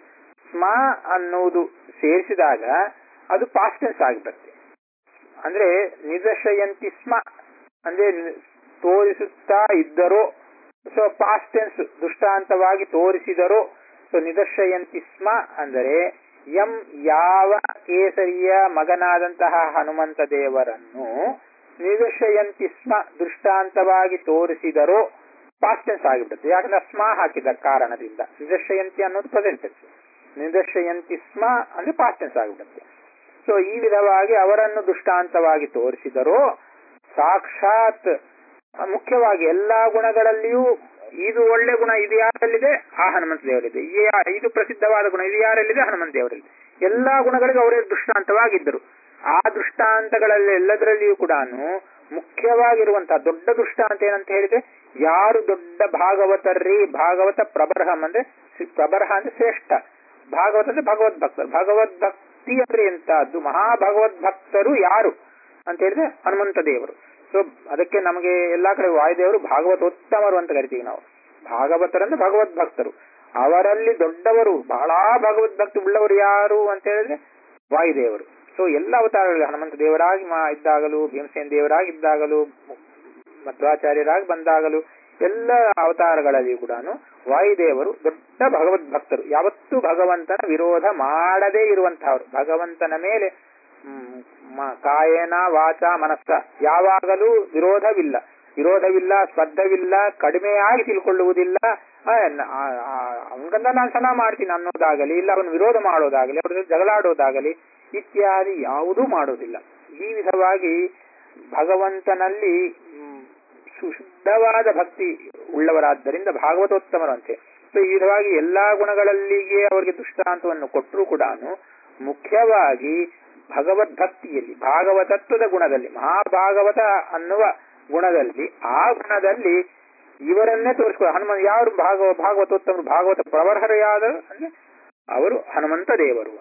ಸ್ಮ ಅನ್ನುವುದು ಸೇರಿಸಿದಾಗ ಅದು ಪಾಸ್ಟೆನ್ಸ್ ಆಗಿರುತ್ತೆ ಅಂದ್ರೆ ನಿದರ್ಶಯಂತಿ ಸ್ಮ ಅಂದ್ರೆ ತೋರಿಸುತ್ತಾ ಇದ್ದರೋ ಸೊ ಪಾಸ್ಟೆನ್ಸ್ ದೃಷ್ಟಾಂತವಾಗಿ ತೋರಿಸಿದರೋ ಸೊ ನಿದರ್ಶಯಂತಿ ಸ್ಮ ಅಂದರೆ ಎಂ ಯಾವ ಕೇಸರಿಯ ಮಗನಾದಂತಹ ಹನುಮಂತ ದೇವರನ್ನು ನಿದರ್ಶಯಂತಿ ಸ್ಮ ದೃಷ್ಟಾಂತವಾಗಿ ತೋರಿಸಿದರೋ ಪಾಸ್ಟೆನ್ಸ್ ಆಗಿಬಿಡುತ್ತೆ ಯಾಕಂದ್ರೆ ಸ್ಮ ಹಾಕಿದ ಕಾರಣದಿಂದ ನಿದರ್ಶಯಂತಿ ಅನ್ನೋದು ಪ್ರೆಸೆಂಟೆನ್ಸ್ ನಿದರ್ಶಯಂತಿ ಸ್ಮ ಅಂದ್ರೆ ಪಾಸ್ಟೆನ್ಸ್ ಆಗಿಬಿಡುತ್ತೆ ಸೊ ಈ ವಿಧವಾಗಿ ಅವರನ್ನು ದೃಷ್ಟಾಂತವಾಗಿ ತೋರಿಸಿದರೋ ಸಾಕ್ಷಾತ್ ಮುಖ್ಯವಾಗಿ ಎಲ್ಲಾ ಗುಣಗಳಲ್ಲಿಯೂ ಇದು ಒಳ್ಳೆ ಗುಣ ಇದು ಯಾರಲ್ಲಿದೆ ಆ ಹನುಮಂತ ದೇವರಿದೆ ಇದು ಪ್ರಸಿದ್ಧವಾದ ಗುಣ ಇದು ಯಾರಲ್ಲಿದೆ ಹನುಮಂತ ದೇವರಲ್ಲಿ ಎಲ್ಲಾ ಗುಣಗಳಿಗೂ ಅವರೇ ದೃಷ್ಟಾಂತವಾಗಿದ್ದರು ಆ ದೃಷ್ಟಾಂತಗಳಲ್ಲಿ ಎಲ್ಲದರಲ್ಲಿಯೂ ಕೂಡ ಮುಖ್ಯವಾಗಿರುವಂತಹ ದೊಡ್ಡ ದೃಷ್ಟಾಂತ ಏನಂತ ಹೇಳಿದ್ರೆ ಯಾರು ದೊಡ್ಡ ಭಾಗವತರ್ರಿ ಭಾಗವತ ಪ್ರಬರ್ಹಂ ಅಂದ್ರೆ ಪ್ರಬರ್ಹ ಅಂದ್ರೆ ಶ್ರೇಷ್ಠ ಭಾಗವತ ಅಂದ್ರೆ ಭಗವದ್ಭಕ್ತರು ಭಗವದ್ಭಕ್ತಿ ಅಂದ್ರೆ ಎಂತದ್ದು ಮಹಾಭಗವದ್ಭಕ್ತರು ಯಾರು ಅಂತ ಹೇಳಿದ್ರೆ ಹನುಮಂತ ದೇವರು ಸೊ ಅದಕ್ಕೆ ನಮಗೆ ಎಲ್ಲಾ ಕಡೆ ವಾಯುದೇವರು ಭಾಗವತೋತ್ತಮರು ಅಂತ ಕರಿತೀವಿ ನಾವು ಭಾಗವತರಂದ್ರೆ ಭಗವದ್ಭಕ್ತರು ಅವರಲ್ಲಿ ದೊಡ್ಡವರು ಬಹಳ ಭಗವದ್ಭಕ್ತಿ ಉಳ್ಳವರು ಯಾರು ಅಂತ ಹೇಳಿದ್ರೆ ವಾಯುದೇವರು ಸೊ ಎಲ್ಲ ಅವತಾರಗಳು ಹನುಮಂತ ದೇವರಾಗಿ ಇದ್ದಾಗಲೂ ಭೀಮಸೇನ್ ದೇವರಾಗಿದ್ದಾಗಲೂ ಮಧ್ವಾಚಾರ್ಯರಾಗಿ ಬಂದಾಗಲೂ ಎಲ್ಲ ಅವತಾರಗಳಲ್ಲಿ ಕೂಡ ವಾಯುದೇವರು ದೊಡ್ಡ ಭಗವದ್ಭಕ್ತರು ಯಾವತ್ತೂ ಭಗವಂತನ ವಿರೋಧ ಮಾಡದೇ ಇರುವಂತಹವರು ಭಗವಂತನ ಮೇಲೆ ಕಾಯನ ವಾಚ ಮನಸ್ಸ ಯಾವಾಗಲೂ ವಿರೋಧವಿಲ್ಲ ವಿರೋಧವಿಲ್ಲ ಸ್ಪರ್ಧವಿಲ್ಲ ಕಡಿಮೆಯಾಗಿ ತಿಳ್ಕೊಳ್ಳುವುದಿಲ್ಲ ಅವನಿಗಂದ ನಾನು ಸಲ ಮಾಡ್ತೀನಿ ಅನ್ನೋದಾಗಲಿ ಇಲ್ಲ ಅವನು ವಿರೋಧ ಮಾಡೋದಾಗಲಿ ಅವ್ರ ಜಗಳಾಡೋದಾಗಲಿ ಇತ್ಯಾದಿ ಯಾವುದೂ ಮಾಡೋದಿಲ್ಲ ಈ ವಿಧವಾಗಿ ಭಗವಂತನಲ್ಲಿ ಸುಶುದ್ಧವಾದ ಭಕ್ತಿ ಉಳ್ಳವರಾದ್ದರಿಂದ ಭಾಗವತೋತ್ತಮರಂತೆ ಸೊ ಈ ವಿಧವಾಗಿ ಎಲ್ಲಾ ಗುಣಗಳಲ್ಲಿಗೆ ಅವರಿಗೆ ದೃಷ್ಟಾಂತವನ್ನು ಕೊಟ್ಟರೂ ಕೂಡ ಮುಖ್ಯವಾಗಿ ಭಗವದ್ಭಕ್ತಿಯಲ್ಲಿ ಭಾಗವತತ್ವದ ಗುಣದಲ್ಲಿ ಮಹಾಭಾಗವತ ಅನ್ನುವ ಗುಣದಲ್ಲಿ ಆ ಗುಣದಲ್ಲಿ ಇವರನ್ನೇ ತೋರಿಸ್ಕೊ ಹನುಮಂತ ಯಾರು ಭಾಗವ ಭಾಗವತೋತ್ತಮರು ಭಾಗವತ ಪ್ರವರ್ಹರು ಯಾರು ಅಂದ್ರೆ ಅವರು ಹನುಮಂತ ದೇವರು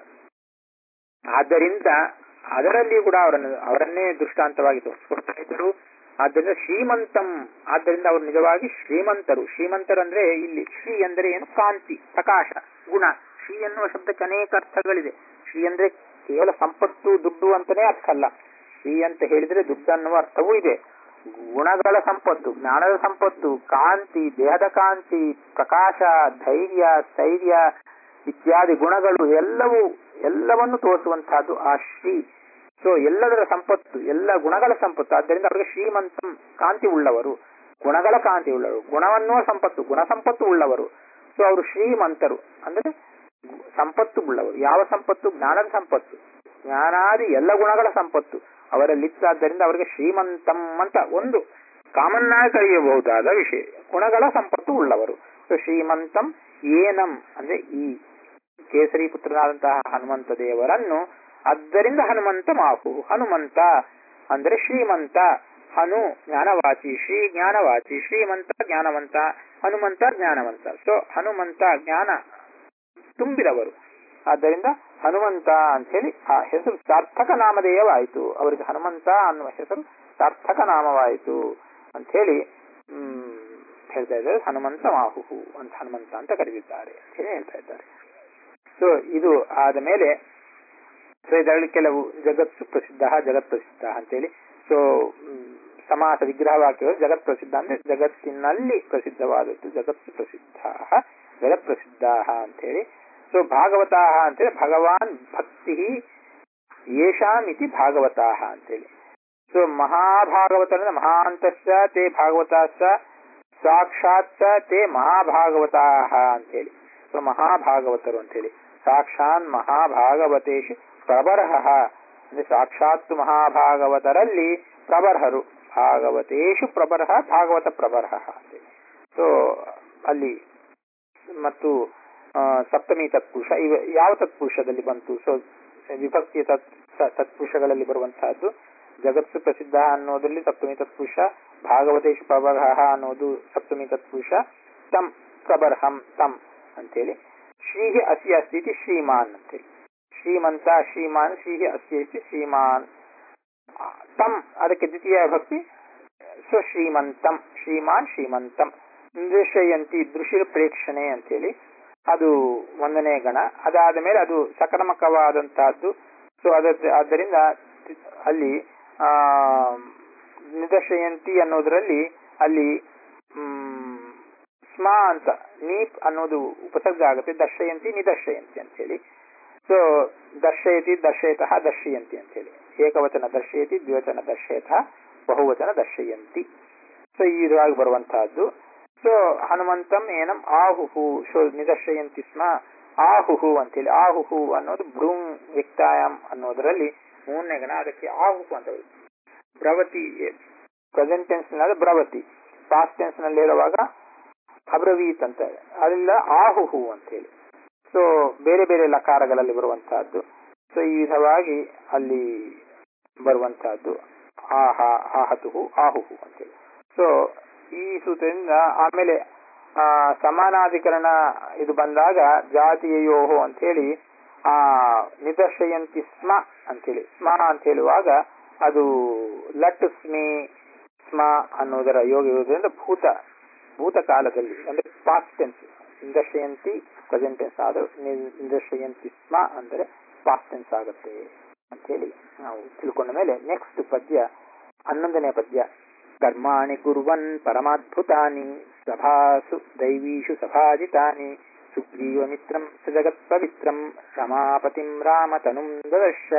ಆದ್ದರಿಂದ ಅದರಲ್ಲಿ ಕೂಡ ಅವರನ್ನು ಅವರನ್ನೇ ದೃಷ್ಟಾಂತವಾಗಿ ತೋರಿಸ್ಕೊಡ್ತಾ ಇದ್ದರು ಆದ್ದರಿಂದ ಶ್ರೀಮಂತಂ ಆದ್ದರಿಂದ ಅವರು ನಿಜವಾಗಿ ಶ್ರೀಮಂತರು ಶ್ರೀಮಂತರಂದ್ರೆ ಇಲ್ಲಿ ಶ್ರೀ ಅಂದರೆ ಏನು ಕಾಂತಿ ಪ್ರಕಾಶ ಗುಣ ಶ್ರೀ ಎನ್ನುವ ಶಬ್ದಕ್ಕೆ ಅನೇಕ ಅರ್ಥಗಳಿದೆ ಶ್ರೀ ಅಂದ್ರೆ ಕೇವಲ ಸಂಪತ್ತು ದುಡ್ಡು ಅಂತಾನೆ ಅರ್ಥ ಅಲ್ಲ ಶ್ರೀ ಅಂತ ಹೇಳಿದ್ರೆ ದುಡ್ಡು ಅನ್ನುವ ಅರ್ಥವೂ ಇದೆ ಗುಣಗಳ ಸಂಪತ್ತು ಜ್ಞಾನದ ಸಂಪತ್ತು ಕಾಂತಿ ದೇಹದ ಕಾಂತಿ ಪ್ರಕಾಶ ಧೈರ್ಯ ಸ್ಥೈರ್ಯ ಇತ್ಯಾದಿ ಗುಣಗಳು ಎಲ್ಲವೂ ಎಲ್ಲವನ್ನು ತೋರಿಸುವಂತಹದ್ದು ಆ ಶ್ರೀ ಸೊ ಎಲ್ಲದರ ಸಂಪತ್ತು ಎಲ್ಲ ಗುಣಗಳ ಸಂಪತ್ತು ಆದ್ದರಿಂದ ಅವರಿಗೆ ಶ್ರೀಮಂತಂ ಕಾಂತಿ ಉಳ್ಳವರು ಗುಣಗಳ ಕಾಂತಿ ಉಳ್ಳವರು ಗುಣವನ್ನುವ ಸಂಪತ್ತು ಗುಣ ಸಂಪತ್ತು ಉಳ್ಳವರು ಸೊ ಅವರು ಶ್ರೀಮಂತರು ಅಂದ್ರೆ ಸಂಪತ್ತು ಉಳ್ಳವರು ಯಾವ ಸಂಪತ್ತು ಜ್ಞಾನದ ಸಂಪತ್ತು ಜ್ಞಾನಾದಿ ಎಲ್ಲ ಗುಣಗಳ ಸಂಪತ್ತು ಅವರಲ್ಲಿತ್ತಾದ್ದರಿಂದ ಅವರಿಗೆ ಶ್ರೀಮಂತಂ ಅಂತ ಒಂದು ಕಾಮನ್ ಆಗಿ ಕರೆಯಬಹುದಾದ ವಿಷಯ ಗುಣಗಳ ಸಂಪತ್ತು ಉಳ್ಳವರು ಸೊ ಶ್ರೀಮಂತಂ ಏನಂ ಅಂದ್ರೆ ಈ ಕೇಸರಿ ಪುತ್ರನಾದಂತಹ ಹನುಮಂತ ದೇವರನ್ನು ಆದ್ದರಿಂದ ಹನುಮಂತ ಮಾಪು ಹನುಮಂತ ಅಂದ್ರೆ ಶ್ರೀಮಂತ ಹನು ಜ್ಞಾನವಾಚಿ ಶ್ರೀ ಜ್ಞಾನವಾಚಿ ಶ್ರೀಮಂತ ಜ್ಞಾನವಂತ ಹನುಮಂತ ಜ್ಞಾನವಂತ ಸೊ ಹನುಮಂತ ಜ್ಞಾನ ತುಂಬಿದವರು ಆದ್ದರಿಂದ ಹನುಮಂತ ಅಂತ ಹೇಳಿ ಆ ಹೆಸರು ಸಾರ್ಥಕ ನಾಮಧೇಯವಾಯಿತು ಅವರಿಗೆ ಹನುಮಂತ ಅನ್ನುವ ಹೆಸರು ಸಾರ್ಥಕ ನಾಮವಾಯಿತು ಅಂತ ಹೇಳಿ ಹ್ಮ್ ಹೇಳ್ತಾ ಇದ್ದಾರೆ ಹನುಮಂತ ಮಾಹುಹು ಅಂತ ಹನುಮಂತ ಅಂತ ಕರೆದಿದ್ದಾರೆ ಅಂತ ಹೇಳಿ ಹೇಳ್ತಾ ಇದ್ದಾರೆ ಸೊ ಇದು ಆದ ಮೇಲೆ ಸೊ ಇದರಲ್ಲಿ ಕೆಲವು ಜಗತ್ತು ಪ್ರಸಿದ್ಧ ಜಗತ್ ಪ್ರಸಿದ್ಧ ಅಂತೇಳಿ ಸೊ ಸಮಾಸ ವಿಗ್ರಹ ವಾಕ್ಯಗಳು ಜಗತ್ ಪ್ರಸಿದ್ಧ ಅಂದ್ರೆ ಜಗತ್ತಿನಲ್ಲಿ ಪ್ರಸಿದ್ಧವಾದದ್ದು ಜಗತ್ತು ಪ್ರಸಿದ್ಧ ಜಗತ್ ಪ್ರಸಿದ್ಧ ಅಂತೇಳಿ ಸೊ ಭಾಗವತಾ ಅಂತೇಳಿ ಭಗವಾನ್ ಭಕ್ತಿ ಯೇಷಾಮಿತಿ ಭಾಗವತಾ ಅಂತೇಳಿ ಸೊ ಮಹಾಭಾಗವತ ಮಹಾಂತಶ್ಚ ತೇ ಭಾಗವತಾಶ್ಚ ಸಾಕ್ಷಾತ್ ತೇ ಮಹಾಭಾಗವತಾ ಅಂತೇಳಿ ಸೊ ಮಹಾಭಾಗವತರು ಅಂತೇಳಿ ಸಾಕ್ಷಾನ್ ಮಹಾಭಾಗವತೇಶು ಪ್ರಬರ್ಹ ಅಂದ್ರೆ ಸಾಕ್ಷಾತ್ ಮಹಾಭಾಗವತರಲ್ಲಿ ಪ್ರಬರ್ಹರು ಭಾಗವತೇಶು ಪ್ರಬರ್ಹ ಭಾಗವತ ಪ್ರಬರ್ಹ ಅಂತೇಳಿ ಸೊ ಅಲ್ಲಿ ಮತ್ತು ಸಪ್ತಮಿ ತತ್ಪುರುಷ ಇವ ಯಾವ ತತ್ಪುರುಷದಲ್ಲಿ ಬಂತು ಸೊ ವಿಭಕ್ತಿಯ ತತ್ ತತ್ಪುರುಷಗಳಲ್ಲಿ ಬರುವಂತಹದ್ದು ಜಗತ್ಸು ಪ್ರಸಿದ್ಧ ಅನ್ನೋದ್ರಲ್ಲಿ ಸಪ್ತಮಿ ತತ್ಪುರುಷ ಭಾಗವತೇಶು ಪ್ರಬರ್ಹ ಅನ್ನೋದು ಸಪ್ತಮಿ ತತ್ಪುರುಷ ತಂ ಪ್ರಬರ್ಹಂ ತಂ ಅಂತೇಳಿ ಶ್ರೀಹಿ ಅಸಿ ಅಸ್ತಿ ಶ್ರೀಮಾನ್ ಅಂತೇಳಿ ಶ್ರೀಮಂತ ಶ್ರೀಮಾನ್ ಶ್ರೀಹಿ ಅಸ್ತಿ ಇತಿ ಶ್ರೀಮಾನ್ ತಂ ಅದಕ್ಕೆ ದ್ವಿತೀಯ ಭಕ್ತಿ ಸೊ ಶ್ರೀಮಂತಂ ಶ್ರೀಮಾನ್ ಶ್ರೀಮಂತಂ ದೃಶ್ಯಂತಿ ದೃಶ್ಯ ಪ್ರೇಕ್ಷಣೆ ಅಂತೇಳಿ ಅದು ಒಂದನೇ ಗಣ ಅದಾದ ಮೇಲೆ ಅದು ಸಕರ್ಮಕವಾದಂತಹದ್ದು ಸೊ ಅದ ಆದ್ದರಿಂದ ಅಲ್ಲಿ ಆ ನಿದರ್ಶಯಂತಿ ಅನ್ನೋದರಲ್ಲಿ ಅಲ್ಲಿ ಹ್ಮ್, ಸ್ಮ ಅಂತ ನೀಪ್ ಅನ್ನೋದು ಉಪಸರ್ಗ ಆಗುತ್ತೆ ದರ್ಶಯಂತಿ ನಿದರ್ಶಯಂತಿ ಅಂತ ಹೇಳಿ ಸೊ ದರ್ಶಯತಿ ದರ್ಶಯತಃ ದರ್ಶಯಂತಿ ಅಂತ ಹೇಳಿ ಏಕವಚನ ದರ್ಶಯತಿ ದ್ವಿವಚನ ದರ್ಶಯತಃ ಬಹುವಚನ ದರ್ಶಯಂತಿ ಸೊ ಈ ವಿಧವಾಗಿ ಬರುವಂತಹದ್ದು ಸೊ ಹನುಮಂತಂ ಏನಂ ಆಹುಹು ಸೊ ನಿದರ್ಶಯಂತಿ ಸ್ಮ ಆಹುಹು ಅಂತೇಳಿ ಆಹುಹು ಅನ್ನೋದು ಭ್ರೂಂ ವ್ಯಕ್ತಾಯಂ ಅನ್ನೋದರಲ್ಲಿ ಮೂರನೇ ಗಣ ಅದಕ್ಕೆ ಆಹುಹು ಅಂತ ಬರುತ್ತೆ. ಬ್ರವತಿ ಪ್ರೆಸೆಂಟ್ ಟೆನ್ಸ್ ನಲ್ಲಿ ಬ್ರವತಿ ಪಾಸ್ಟ್ ಟೆನ್ಸ್ ನಲ್ಲಿ ಇರುವಾಗ ಅಬ್ರವೀತ್ ಅಂತ ಅದರಿಂದ ಆಹುಹು ಅಂತ ಹೇಳಿ ಸೊ ಬೇರೆ ಬೇರೆ ಲಕಾರಗಳಲ್ಲಿ ಬರುವಂತಹದ್ದು ಸೊ ಈ ವಿಧವಾಗಿ ಅಲ್ಲಿ ಬರುವಂತಹದ್ದು ಆಹಾ ಆಹತುಹು ಆಹುಹು ಅಂತೇಳಿ ಸೊ ಈ ಸೂತ್ರದಿಂದ ಆಮೇಲೆ ಆ ಸಮಾನಾಧಿಕರಣ ಇದು ಬಂದಾಗ ಜಾತಿಯೋಹೋ ಅಂತ ಹೇಳಿ ಆ ನಿದರ್ಶಯಂತಿ ಸ್ಮ ಅಂತೇಳಿ ಸ್ಮ ಅಂತ ಹೇಳುವಾಗ ಅದು ಲಟ್ ಸ್ಮಿ ಸ್ಮ ಅನ್ನೋದರ ಯೋಗ ಇರುವುದರಿಂದ ಭೂತ ಭೂತಕಾಲದಲ್ಲಿ ಅಂದ್ರೆ ಪಾಸ್ಟ್ ಟೆನ್ಸ್ ನಿದರ್ಶಯಂತಿ ಪ್ರೆಸೆಂಟ್ ಟೆನ್ಸ್ ಆದ ನಿದರ್ಶಯಂತಿ ಸ್ಮ ಅಂದರೆ ಪಾಸ್ಟ್ ಟೆನ್ಸ್ ಆಗುತ್ತೆ ಅಂತ ಹೇಳಿ ನಾವು ತಿಳ್ಕೊಂಡ ಮೇಲೆ ನೆಕ್ಸ್ಟ್ ಪದ್ಯ ಹನ್ನೊಂದನೇ ಪದ್ಯ ಕರ್ಮಾಣಿ ಕುರ್ವನ್ ಪರಮಾದ್ಭುತಾನಿ ಸಭಾಸು ದೈವೀಷು ಸಭಾಜಿತಾನಿ ಸುಗ್ರೀವ ಮಿತ್ರಂ ಸಜಗತ್ ಪವಿತ್ರಂ ರಮಾಪತಿಂ ರಾಮತನುಂ ದದರ್ಶ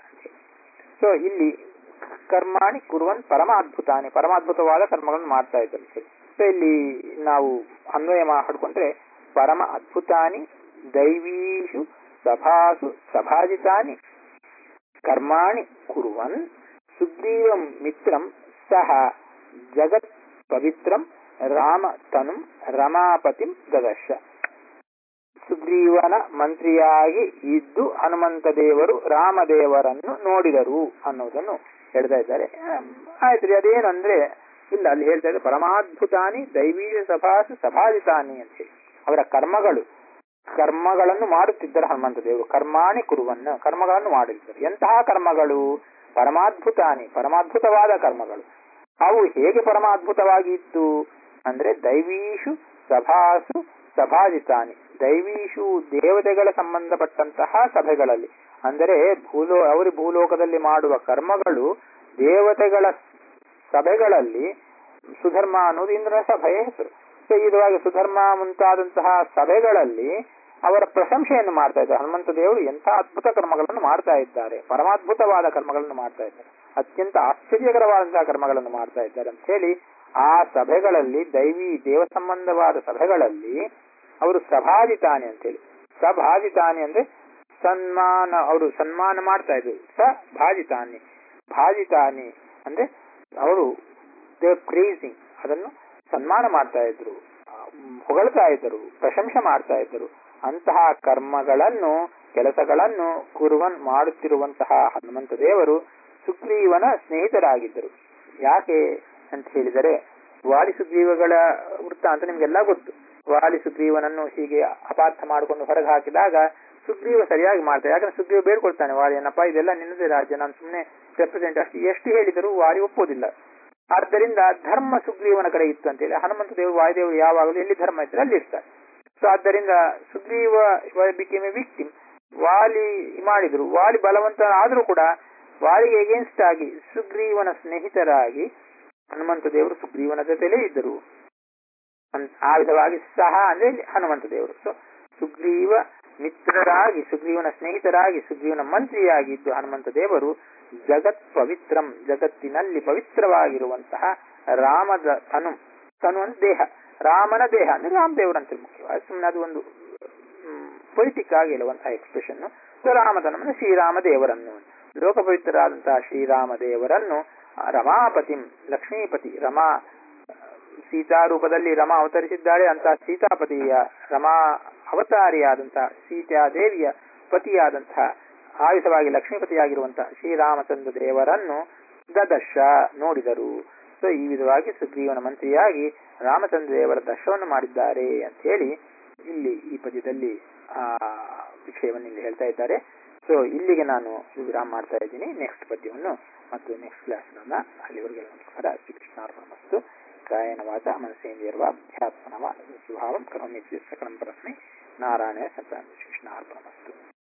ಸೊ ಇಲ್ಲಿ ಕರ್ಮಾಣಿ ಕುರುವನ್ ಪರಮಾದ್ಭುತಾನಿ ಪರಮಾದ್ಭುತವಾದ ಕರ್ಮಗಳನ್ನು ಮಾಡ್ತಾ ಇದ್ದಾರೆ ಸೊ ಇಲ್ಲಿ ನಾವು ಅನ್ವಯ ಮಾಡಿಕೊಂಡ್ರೆ ಪರಮ ಅದ್ಭುತಾನಿ ದೈವೀಷು ಸಭಾಸು ಸಭಾಜಿತಾನಿ ಕರ್ಮಾಣಿ ಕುರುವನ್ ಸುಗ್ರೀವಂ ಮಿತ್ರಂ ಸಹ ಜಗತ್ ಪವಿತ್ರಂ ರಾಮ ತನುಂ ರಮಾಪತಿಂ ದದರ್ಶ ಸುಗ್ರೀವನ ಮಂತ್ರಿಯಾಗಿ ಇದ್ದು ಹನುಮಂತ ದೇವರು ರಾಮದೇವರನ್ನು ನೋಡಿದರು ಅನ್ನೋದನ್ನು ಹೇಳ್ತಾ ಇದ್ದಾರೆ ಆಯ್ತು ಅದೇನಂದ್ರೆ ಇಲ್ಲ ಅಲ್ಲಿ ಹೇಳ್ತಾ ಇದ್ದಾರೆ ಪರಮಾದ್ಭುತಾನಿ ದೈವೀಯ ಸಭಾಸು ಸಭಾಜಿತಾನಿ ಅಂತ ಹೇಳಿ ಅವರ ಕರ್ಮಗಳು ಕರ್ಮಗಳನ್ನು ಮಾಡುತ್ತಿದ್ದರು ಹನುಮಂತ ದೇವರು ಕರ್ಮಾಣಿ ಕುರುವನ್ನು ಕರ್ಮಗಳನ್ನು ಮಾಡಿದ್ದಾರೆ ಎಂತಹ ಕರ್ಮಗಳು ಪರಮಾದ್ಭುತಾನಿ ಪರಮಾದ್ಭುತವಾದ ಕರ್ಮಗಳು ಅವು ಹೇಗೆ ಪರಮಾದ್ಭುತವಾಗಿ ಇತ್ತು ಅಂದ್ರೆ ದೈವೀಷು ಸಭಾಸು ಸಭಾಜಿತಾನಿ ದೈವೀಷು ದೇವತೆಗಳ ಸಂಬಂಧಪಟ್ಟಂತಹ ಸಭೆಗಳಲ್ಲಿ ಅಂದರೆ ಭೂಲೋ ಅವರು ಭೂಲೋಕದಲ್ಲಿ ಮಾಡುವ ಕರ್ಮಗಳು ದೇವತೆಗಳ ಸಭೆಗಳಲ್ಲಿ ಸುಧರ್ಮ ಅನ್ನೋದು ಇಂದ್ರನ ಸಭೆಯ ಹೆಸರು ಸೊ ಇದುವಾಗಿ ಸುಧರ್ಮ ಮುಂತಾದಂತಹ ಸಭೆಗಳಲ್ಲಿ ಅವರ ಪ್ರಶಂಸೆಯನ್ನು ಮಾಡ್ತಾ ಇದ್ದಾರೆ ಹನುಮಂತ ದೇವರು ಎಂಥ ಅದ್ಭುತ ಕರ್ಮಗಳನ್ನು ಮಾಡ್ತಾ ಇದ್ದಾರೆ ಪರಮಾದ್ಭುತವಾದ ಕರ್ಮಗಳನ್ನು ಮಾಡ್ತಾ ಇದ್ದಾರೆ ಅತ್ಯಂತ ಆಶ್ಚರ್ಯಕರವಾದಂತಹ ಕರ್ಮಗಳನ್ನು ಮಾಡ್ತಾ ಇದ್ದಾರೆ ಅಂತ ಹೇಳಿ ಆ ಸಭೆಗಳಲ್ಲಿ ದೈವಿ ದೇವ ಸಂಬಂಧವಾದ ಸಭೆಗಳಲ್ಲಿ ಅವರು ಸಭಾಜಿತಾನಿ ಅಂತೇಳಿ ಸಭಾಜಿತಾನಿ ಅಂದ್ರೆ ಸನ್ಮಾನ ಅವರು ಸನ್ಮಾನ ಮಾಡ್ತಾ ಇದ್ರು ಸ ಭಾಜಿತಾನಿ ಭಾಜಿತಾನಿ ಅಂದ್ರೆ ಅವರು ದೇವ್ ಪ್ರೇಸಿಂಗ್ ಅದನ್ನು ಸನ್ಮಾನ ಮಾಡ್ತಾ ಇದ್ರು ಹೊಗಳ್ತಾ ಇದ್ದರು ಪ್ರಶಂಸೆ ಮಾಡ್ತಾ ಇದ್ದರು ಅಂತಹ ಕರ್ಮಗಳನ್ನು ಕೆಲಸಗಳನ್ನು ಕುರುವನ್ ಮಾಡುತ್ತಿರುವಂತಹ ಹನುಮಂತ ದೇವರು ಸುಗ್ರೀವನ ಸ್ನೇಹಿತರಾಗಿದ್ದರು ಯಾಕೆ ಅಂತ ಹೇಳಿದರೆ ವಾಲಿ ಸುಗ್ರೀವಗಳ ವೃತ್ತಾಂತ ನಿಮ್ಗೆಲ್ಲ ಗೊತ್ತು ವಾಲಿ ಸುಗ್ರೀವನನ್ನು ಹೀಗೆ ಅಪಾರ್ಥ ಮಾಡಿಕೊಂಡು ಹೊರಗೆ ಹಾಕಿದಾಗ ಸುಗ್ರೀವ ಸರಿಯಾಗಿ ಮಾಡ್ತಾರೆ ಯಾಕಂದ್ರೆ ಸುಗ್ರೀವ ಬೇಡ್ಕೊಳ್ತಾನೆ ವಾಲಿಯನ್ನಪ್ಪ ಇದೆಲ್ಲ ನಿನ್ನದೇ ರಾಜ್ಯ ನಾನು ಸುಮ್ಮನೆ ರೆಪ್ರೆಸೆಂಟ್ ಅಷ್ಟು ಎಷ್ಟು ಹೇಳಿದರೂ ವಾಲಿ ಒಪ್ಪೋದಿಲ್ಲ ಆದ್ದರಿಂದ ಧರ್ಮ ಸುಗ್ರೀವನ ಕಡೆ ಇತ್ತು ಅಂತೇಳಿ ಹನುಮಂತ ದೇವರು ವಾಯುದೇವರು ಯಾವಾಗಲೂ ಎಲ್ಲಿ ಧರ್ಮ ಇದ್ರೆ ಅಲ್ಲಿ ಇರ್ತಾರೆ ಸೊ ಆದ್ದರಿಂದ Sugriva became a victim Vali ಮಾಡಿದ್ರು ವಾಲಿ ಬಲವಂತ ಆದ್ರೂ ಕೂಡ ವಾಲಿಗೆ ಎಗೇನ್ಸ್ಟ್ ಆಗಿ ಸುಗ್ರೀವನ ಸ್ನೇಹಿತರಾಗಿ ಹನುಮಂತ ದೇವರು ಸುಗ್ರೀವನ ಜೊತೆಲೇ ಇದ್ದರು ಆ ವಿಧವಾಗಿ ಸಹ ಅಂದ್ರೆ ಹನುಮಂತ ದೇವರು ಸೊ ಸುಗ್ರೀವ ಮಿತ್ರರಾಗಿ ಸುಗ್ರೀವನ ಸ್ನೇಹಿತರಾಗಿ ಸುಗ್ರೀವನ ಮಂತ್ರಿಯಾಗಿದ್ದು ಹನುಮಂತ ದೇವರು ಜಗತ್ ಪವಿತ್ರಂ ಜಗತ್ತಿನಲ್ಲಿ ಪವಿತ್ರವಾಗಿರುವಂತಹ ರಾಮದ ತನು ತನು ಅಂತ ದೇಹ ರಾಮನ ದೇಹ ಅಂದ್ರೆ ರಾಮದೇವರಂತ ಮುಖ್ಯವಾಗಿ ಸುಮ್ಮನೆ ಅದು ಒಂದು ಪೊಲಿಟಿಕ್ ಆಗಿ ಹೇಳುವಂತಹ ಎಕ್ಸ್ಪ್ರೆಷನ್ ಸೊ ರಾಮತನ ಅಂದ್ರೆ ಶ್ರೀರಾಮ ದೇವರನ್ನು ಲೋಕ ಪವಿತ್ರರಾದಂತಹ ಶ್ರೀರಾಮ ದೇವರನ್ನು ರಮಾಪತಿಂ ಲಕ್ಷ್ಮೀಪತಿ ರಮಾ ಸೀತಾ ರೂಪದಲ್ಲಿ ರಮಾ ಅವತರಿಸಿದ್ದಾಳೆ ಅಂತ ಸೀತಾಪತಿಯ ರಮಾ ಅವತಾರಿಯಾದಂತಹ ಸೀತಾದೇವಿಯ ಪತಿಯಾದಂತಹ ಆಯುಧವಾಗಿ ಲಕ್ಷ್ಮೀಪತಿಯಾಗಿರುವಂತಹ ಶ್ರೀರಾಮಚಂದ್ರ ದೇವರನ್ನು ದದರ್ಶ ನೋಡಿದರು ಸೊ ಈ ವಿಧವಾಗಿ ಸುಗ್ರೀವನ ಮಂತ್ರಿಯಾಗಿ ರಾಮಚಂದ್ರ ದೇವರ ದರ್ಶನವನ್ನು ಮಾಡಿದ್ದಾರೆ ಅಂತ ಹೇಳಿ ಇಲ್ಲಿ ಈ ಪದ್ಯದಲ್ಲಿ ಆ ವಿಷಯವನ್ನು ಇಲ್ಲಿ ಹೇಳ್ತಾ ಇದ್ದಾರೆ ಸೊ ಇಲ್ಲಿಗೆ ನಾನು ವಿರಾಮ ಮಾಡ್ತಾ ಇದ್ದೀನಿ ನೆಕ್ಸ್ಟ್ ಪದ್ಯವನ್ನು ಮತ್ತು ನೆಕ್ಸ್ಟ್ ಕ್ಲಾಸ್ ಅಲ್ಲಿವರೆಗೆ ನಮಸ್ಕಾರ ಶ್ರೀಕೃಷ್ಣಾರ್ಪಣಮಸ್ತು ಕಾಯನ ವಾಚ ಮನಸ್ಸೇಂದ್ರಿಯರ್ವ ಅಧ್ಯಾತ್ಮನವ ಸ್ವಭಾವಂ ಕರೋಮಿ ಸಕಲಂ ಪರಸ್ಮೈ ನಾರಾಯಣ ಸತ್ಯ ಕೃಷ್ಣಾರ್ಪಣಮಸ್ತು